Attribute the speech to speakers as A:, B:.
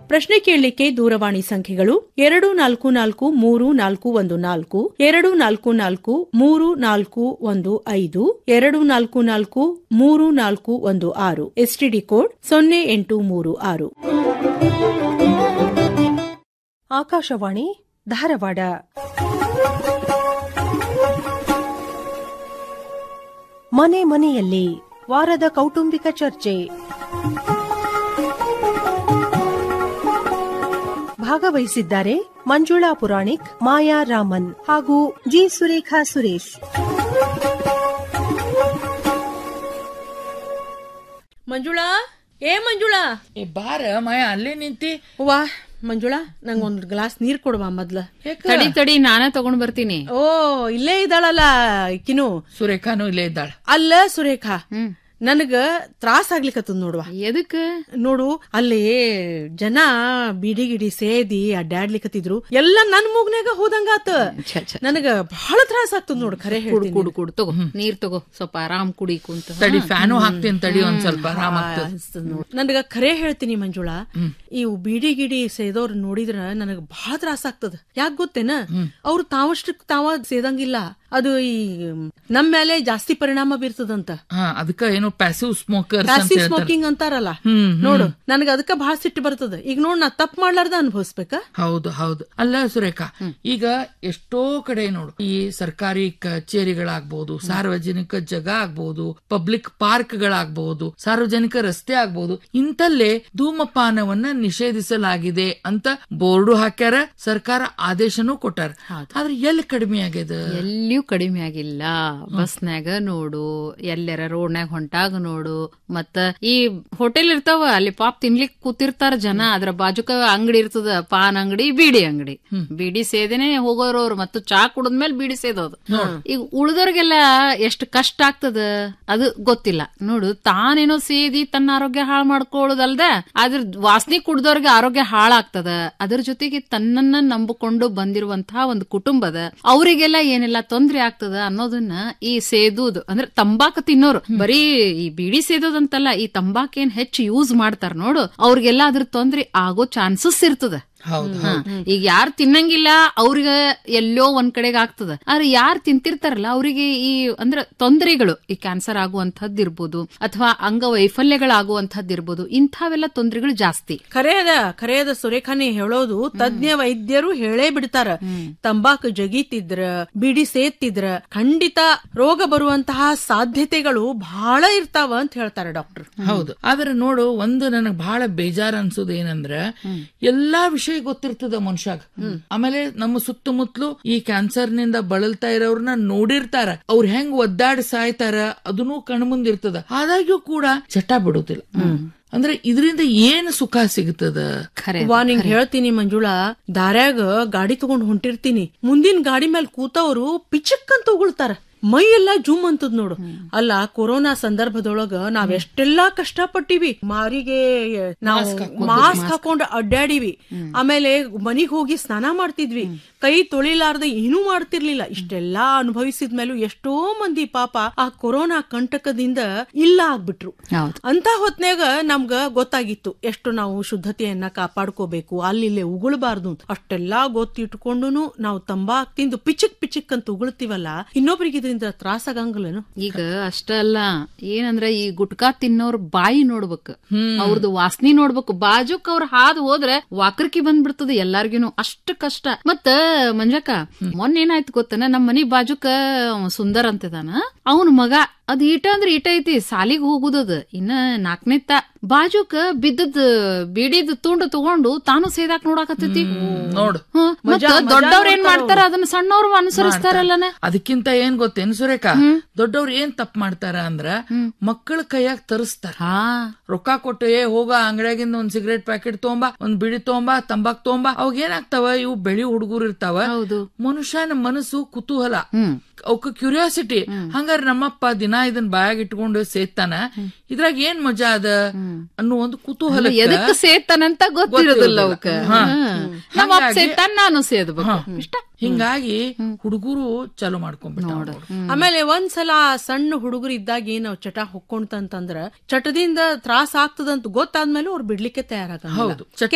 A: ಪ್ರಶ್ನೆ ಕೇಳಲಿಕ್ಕೆ ದೂರವಾಣಿ ಸಂಖ್ಯೆಗಳು ಎರಡು ನಾಲ್ಕು ನಾಲ್ಕು ಮೂರು ನಾಲ್ಕು ಒಂದು ನಾಲ್ಕು ಎರಡು ನಾಲ್ಕು ನಾಲ್ಕು ಮೂರು ನಾಲ್ಕು ಒಂದು ಐದು ಎರಡು ನಾಲ್ಕು ನಾಲ್ಕು ಮೂರು ನಾಲ್ಕು ಒಂದು ಆರು ಎಸ್ಟಿಡಿ ಕೋಡ್ ಸೊನ್ನೆ ಎಂಟು ಮೂರು ಆರು
B: ಆಕಾಶವಾಣಿ ಧಾರವಾಡ ಮನೆ ಮನೆಯಲ್ಲಿ ವಾರದ ಕೌಟುಂಬಿಕ ಚರ್ಚೆ ಭಾಗವಹಿಸಿದ್ದಾರೆ ಮಂಜುಳಾ ಪುರಾಣಿಕ್ ಮಾಯಾ ರಾಮನ್ ಹಾಗೂ ಜಿ ಸುರೇಖಾ ಸುರೇಶ್
A: ಮಂಜುಳಾ ಏ ಮಂಜುಳಾ
C: ಏ ಬಾರ ಮಾಯ ಅಲ್ಲೇ ನಿಂತಿ
A: ವಾ ಮಂಜುಳಾ ನಂಗ್ ಒಂದ್ ಗ್ಲಾಸ್ ನೀರ್ ಕೊಡುವ ಮೊದ್ಲ
D: ತಡಿ ತಡಿ ನಾನ ತಗೊಂಡ್ ಬರ್ತೀನಿ
A: ಓ ಇಲ್ಲೇ ಇದ್ದಾಳಲ್ಲ ಕಿನು
C: ಸುರೇಖಾನು ಇಲ್ಲೇ ಇದ್ದಾಳ
A: ಅಲ್ಲ ಸುರೇಖಾ ನನಗ ತ್ರಾಸ ಆಗ್ಲಿಕತ್ತದ ನೋಡುವ
D: ಎದಕ್
A: ನೋಡು ಅಲ್ಲಿ ಜನ ಬಿಡಿ ಗಿಡಿ ಸೇದಿ ಅಡ್ಡಾಡ್ಲಿಕತ್ತಿದ್ರು ಎಲ್ಲ ನನ್ ಮೂಗ್ನಾಗ ಹೋದಂಗಾತ ನನಗ ಬಹಳ ತ್ರಾಸ ಆಗ್ತದ ನೋಡು ಖರೆ
D: ಕುಡ್
A: ಹೇಳ್ತೀನಿ
D: ಕುಡ್ ಕುಡ್ ತಗೋ ನೀರ್ ತಗೋ ಸ್ವಲ್ಪ ಆರಾಮ್ ಕುಡಿ ಕುಂತ
C: ತಡಿ ಫ್ಯಾನು ಹಾಕ್ತೀನಿ ತಡಿ ಒಂದ್ ಸ್ವಲ್ಪ ಆರಾಮ ಆಗ್ತದ
A: ಅನ್ಸ್ತದ ನೋಡು ನನಗ ಖರೆ ಹೇಳ್ತೀನಿ ಮಂಜುಳಾ ಇವು ಬಿಡಿ ಗಿಡಿ ಸೇದೋರ್ ನೋಡಿದ್ರ ನನಗ ಬಹಳ ತ್ರಾಸ ಆಗ್ತದ ಯಾಕ್ ಗೊತ್ತೇನ ಅವ್ರು ತಾವಷ್ಟಕ್ ತಾವ ಸೇದಂಗಿಲ್ಲ ಅದು ಈ ನಮ್ ಮೇಲೆ ಜಾಸ್ತಿ ಪರಿಣಾಮ ಬೀರ್ತದಂತ
C: ಹಾ ಅದಕ್ಕ ಏನೋ ಪ್ಯಾಸಿವ್ ಸ್ಮೋಕರ್
A: ಪ್ಯಾಸಿವ್ ಸ್ಮೋಕಿಂಗ್ ಅಂತಾರಲ್ಲ
C: ಹ್ಮ್,
A: ನೋಡು ನನಗ ಅದಕ್ಕ ಬಹಳ ಸಿಟ್ಟು ಬರ್ತದ ಈಗ ನೋಡ್ ನಾ ತಪ್ಪು ಮಾಡ್ಲಾರ್ದ ಅನ್ಭವಿಸ್ಬೇಕಾ
C: ಹೌದು ಹೌದು ಅಲ್ಲ ಸುರೇಖಾ ಈಗ ಎಷ್ಟೋ ಕಡೆ ನೋಡು ಈ ಸರ್ಕಾರಿ ಕಚೇರಿಗಳಾಗ್ಬಹುದು ಸಾರ್ವಜನಿಕ ಜಾಗ ಆಗ್ಬಹುದು ಪಬ್ಲಿಕ್ ಪಾರ್ಕ್ಗಳಾಗಬಹುದು ಸಾರ್ವಜನಿಕ ರಸ್ತೆ ಆಗ್ಬಹುದು ಇಂತಲ್ಲೇ ಧೂಮಪಾನವನ್ನ ನಿಷೇಧಿಸಲಾಗಿದೆ ಅಂತ ಬೋರ್ಡು ಹಾಕ್ಯಾರ ಸರ್ಕಾರ ಆದೇಶನೂ ಕೊಟ್ಟಾರ ಆದ್ರೆ ಎಲ್ಲಿ ಕಡಿಮೆ ಆಗ್ಯದ
D: ಎಲ್ಲಿಯೂ ಕಡಿಮೆ ಆಗಿಲ್ಲ ಬಸ್ನ್ಯಾಗ ನೋಡು ಎಲ್ಲರ ರೋಡ್ನ್ಯಾಗ ಹೊಂಟಾಗ ನೋಡು ಮತ್ತ ಈ ಹೋಟೆಲ್ ಇರ್ತಾವ ಅಲ್ಲಿ ಪಾಪ್ ತಿನ್ಲಿಕ್ ಕೂತಿರ್ತಾರ ಜನ ಅದ್ರ ಬಾಜುಕ ಅಂಗಡಿ ಇರ್ತದ ಪಾನ್ ಅಂಗಡಿ ಬೀಡಿ ಅಂಗಡಿ ಬೀಡಿ ಸೇದೇನೆ ಹೋಗೋರು ಅವ್ರು ಮತ್ತು ಚಾ ಕುಡದ್ಮೇಲೆ ಬೀಡಿ ಸೇದೋದು ಈಗ ಉಳ್ದವ್ರಿಗೆಲ್ಲ ಎಷ್ಟು ಕಷ್ಟ ಆಗ್ತದ ಅದು ಗೊತ್ತಿಲ್ಲ ನೋಡು ತಾನೇನೋ ಸೇದಿ ತನ್ನ ಆರೋಗ್ಯ ಹಾಳು ಮಾಡ್ಕೊಳ್ಳೋದಲ್ದ ಅದ್ರ ವಾಸನೆ ಕುಡ್ದವ್ರಿಗೆ ಆರೋಗ್ಯ ಹಾಳಾಗ್ತದ ಅದ್ರ ಜೊತೆಗೆ ತನ್ನನ್ನ ನಂಬಿಕೊಂಡು ಬಂದಿರುವಂತಹ ಒಂದು ಕುಟುಂಬದ ಅವರಿಗೆಲ್ಲ ಏನೆಲ್ಲ ತೊಂದ್ರೆ ಆಗ್ತದ ಅನ್ನೋದನ್ನ ಈ ಸೇದುದು ಅಂದ್ರೆ ತಂಬಾಕು ತಿನ್ನೋರು ಬರೀ ಈ ಬಿಡಿ ಸೇದೋದಂತಲ್ಲ ಈ ತಂಬಾಕ್ ಏನ್ ಹೆಚ್ಚು ಯೂಸ್ ಮಾಡ್ತಾರ ನೋಡು ಅವ್ರಿಗೆಲ್ಲ ಅದ್ರ ತೊಂದ್ರೆ ಆಗೋ ಚಾನ್ಸಸ್ ಇರ್ತದ
C: ಹೌದು
D: ಹಾ. ಈಗ ಯಾರು ತಿನ್ನಂಗಿಲ್ಲ ಅವ್ರಿಗೆ ಎಲ್ಲೋ ಒಂದ್ ಕಡೆಗೆ ಆಗ್ತದ ಆದ್ರೆ ಯಾರು ತಿಂತಿರ್ತಾರಲ್ಲ ಅವರಿಗೆ ಈ ಅಂದ್ರೆ ತೊಂದರೆಗಳು ಈ ಕ್ಯಾನ್ಸರ್ ಆಗುವಂತಹದ್ದು ಇರ್ಬೋದು ಅಥವಾ ಅಂಗವೈಫಲ್ಯಗಳಾಗುವಂತಹದ್ದು ಇರ್ಬೋದು ಇಂಥವೆಲ್ಲ ತೊಂದರೆಗಳು ಜಾಸ್ತಿ
A: ಖರೆ ಅದ ಖರೆ ಅದ ಸುರೇಖಾನಿ ಹೇಳೋದು ತಜ್ಞ ವೈದ್ಯರು ಹೇಳೇ ಬಿಡ್ತಾರ ತಂಬಾಕು ಜಗೀತಿದ್ರ ಬಿಡಿ ಸೇತ್ತಿದ್ರ ಖಂಡಿತ ರೋಗ ಬರುವಂತಹ ಸಾಧ್ಯತೆಗಳು ಬಹಳ ಇರ್ತಾವ ಅಂತ ಹೇಳ್ತಾರೆ ಡಾಕ್ಟರ್
C: ಹೌದು ಆದ್ರೆ ನೋಡು ಒಂದು ನನಗ್ ಬಹಳ ಬೇಜಾರ್ ಅನ್ಸೋದು ಏನಂದ್ರ ಎಲ್ಲಾ ವಿಷಯ ಗೊತ್ತಿರ್ತದ ಮನುಷ್ಯಾಗ ಆಮೇಲೆ ನಮ್ಮ ಸುತ್ತಮುತ್ತಲು ಈ ಕ್ಯಾನ್ಸರ್ ನಿಂದ ಬಳಲ್ತಾ ಇರೋರ್ನ ನೋಡಿರ್ತಾರ ಅವ್ರ ಹೆಂಗ್ ಒದ್ದಾಡಿ ಸಾಯ್ತಾರ ಅದನ್ನೂ ಕಣ್ಮುಂದಿರ್ತದ ಆದಾಗ್ಯೂ ಕೂಡ ಚಟ ಬಿಡುದಿಲ್ಲ ಅಂದ್ರೆ ಇದರಿಂದ ಏನ್ ಸುಖ ಸಿಗ್ತದ
D: ಖರೆ
A: ವಾ ನಿಂಗ್ ಹೇಳ್ತೀನಿ ಮಂಜುಳಾ ದಾರ್ಯಾಗ ಗಾಡಿ ತಗೊಂಡ್ ಹೊಂಟಿರ್ತೀನಿ ಮುಂದಿನ ಗಾಡಿ ಮೇಲೆ ಕೂತವ್ರು ಪಿಚಕ್ ಅಂತ ಉಗುಳ್ತಾರ ಮೈ ಎಲ್ಲಾ ಜುಮ್ ಅಂತದ್ ನೋಡು ಅಲ್ಲ ಕೊರೋನಾ ಸಂದರ್ಭದೊಳಗ ನಾವ್ ಎಷ್ಟೆಲ್ಲಾ ಕಷ್ಟಪಟ್ಟಿವಿ ಮಾರಿಗೆ ನಾವು ಮಾಸ್ಕ್ ಹಾಕೊಂಡ್ ಅಡ್ಡಾಡಿವಿ ಆಮೇಲೆ ಮನಿಗ್ ಹೋಗಿ ಸ್ನಾನ ಮಾಡ್ತಿದ್ವಿ ಕೈ ತೊಳಿಲಾರ್ದ ಏನೂ ಮಾಡ್ತಿರ್ಲಿಲ್ಲ ಇಷ್ಟೆಲ್ಲಾ ಅನುಭವಿಸಿದ ಮೇಲೂ ಎಷ್ಟೋ ಮಂದಿ ಪಾಪ ಆ ಕೊರೋನಾ ಕಂಟಕದಿಂದ ಇಲ್ಲ ಆಗ್ಬಿಟ್ರು
D: ಹೌದು
A: ಅಂತ ಹೊತ್ನ್ಯಾಗ ನಮ್ಗ ಗೊತ್ತಾಗಿತ್ತು ಎಷ್ಟು ನಾವು ಶುದ್ಧತೆಯನ್ನ ಕಾಪಾಡ್ಕೋಬೇಕು ಅಲ್ಲಿ ಉಗುಳಬಾರ್ದು ಅಂತ ಅಷ್ಟೆಲ್ಲಾ ಗೊತ್ತಿಟ್ಕೊಂಡುನು ನಾವು ತಂಬಾಕ್ ತಿಂದು ಪಿಚಕ್ ಪಿಚಕ್ ಅಂತ ಉಗುಳ್ತೀವಲ್ಲ ಇನ್ನೊಬ್ರಿಗೆ ಇದರಿಂದ ತ್ರಾಸಾಗಂಗಿಲ್ಲನು
D: ಈಗ ಅಷ್ಟ ಅಲ್ಲ ಏನಂದ್ರ ಈ ಗುಟ್ಕಾ ತಿನ್ನೋರ್ ಬಾಯಿ ನೋಡ್ಬೇಕು ಅವ್ರದ್ದು ವಾಸನಿ ನೋಡ್ಬೇಕು ಬಾಜುಕ್ ಅವ್ರ ಹಾದ್ ಹೋದ್ರೆ ವಾಕರ್ಕಿ ಬಂದ್ಬಿಡ್ತದ ಎಲ್ಲಾರ್ಗಿನು ಅಷ್ಟ ಕಷ್ಟ ಮತ್ತ ಮಂಜಕ್ಕ ಮೊನ್ನೆ ಏನಾಯ್ತು ಗೊತ್ತನ ನಮ್ ಮನಿ ಬಾಜುಕ ಅವ ಸುಂದರ್ ಅಂತಿದಾನ ಅವನ್ ಮಗ ಅದ್ ಈಟ ಅಂದ್ರ ಈಟ ಐತಿ ಸಾಲಿಗ್ ಹೋಗುದದ ಇನ್ನ ನಾಲ್ಕನೇತ್ತ ಬಾಜುಕ ಬಿದ್ದದ್ ಬಿಡಿದ್ ತುಂಡು ತಗೊಂಡು ತಾನು ಸೇದಾಕ್ ನೋಡಾಕತ್ತೈತಿ
C: ನೋಡು
D: ಹ್ಮ್. ಮತ್ತ ದೊಡ್ಡವ್ರ ಏನ್ ಮಾಡ್ತಾರ ಅದನ್ನ ಸಣ್ಣವ್ರು ಅನುಸರಿಸ್ತಾರಲ್ಲನ
C: ಅದಕ್ಕಿಂತ ಏನ್ ಗೊತ್ತೇನು ಸುರೇಖಾ ದೊಡ್ಡವ್ರು ಏನ್ ತಪ್ಪು ಮಾಡ್ತಾರ ಅಂದ್ರ ಮಕ್ಕಳ ಕೈಯಾಗ ತರಿಸ್ತಾರ
D: ಹಾ
C: ರೊಕ್ಕ ಕೊಟ್ಟು ಏ ಹೋಗ ಅಂಗಡಿಯಾಗಿಂದ ಒಂದ್ ಸಿಗರೇಟ್ ಪ್ಯಾಕೆಟ್ ತೊಗೊಂಬ ಒಂದ್ ಬಿಡಿ ತೊಗೊಂಬ ತಂಬಾಕ್ ತೊಗೊಂಬ ಅವಾಗ ಏನಾಗ್ತಾವ ಇವು ಬೆಳಿ ಹುಡುಗರು ಇರ್ತಾವ
D: ಹೌದು
C: ಮನುಷ್ಯನ ಮನಸ್ಸು ಕುತೂಹಲ
D: ಹ್ಮ್
C: ಅವಕ್ಕ ಕ್ಯೂರಿಯಾಸಿಟಿ ಹಂಗಾರ ನಮ್ಮಪ್ಪ ದಿನ ಇದನ್ ಬಾಯಾಗ ಇಟ್ಕೊಂಡು ಸೇತಾನ ಇದ್ರಾಗ ಏನ್ ಮಜಾ ಅದ ಅನ್ನೋ ಒಂದು ಕುತೂಹಲ
D: ಎದಕ್ ಸೇತಾನಂತ ಗೊತ್ತಿರೋದಿಲ್ಲ ಅವಕ್ಕ
C: ಹಾ.
D: ನಮ್ಮ ಅಪ್ಪ ಸೇತಾನ ನಾನು ಸೇದ್ಬೇಕು ಇಷ್ಟ
C: ಹಿಂಗಾಗಿ ಹುಡುಗರು ಚಾಲು ಮಾಡ್ಕೊಂಡ್ಬಿಟ್ಟ
A: ಆಮೇಲೆ ಒಂದ್ಸಲ ಸಣ್ಣ ಹುಡುಗರು ಇದ್ದಾಗ ನಾವ್ ಚಟ ಹೊಕ್ಕೊಂತಂತಂದ್ರ ಚಟದಿಂದ ತ್ರಾಸ ಆಗ್ತದಂತ ಗೊತ್ತಾದ್ಮೇಲೆ ಅವ್ರು ಬಿಡ್ಲಿಕ್ಕೆ ತಯಾರಾಗ
C: ಹೌದು ಚಟ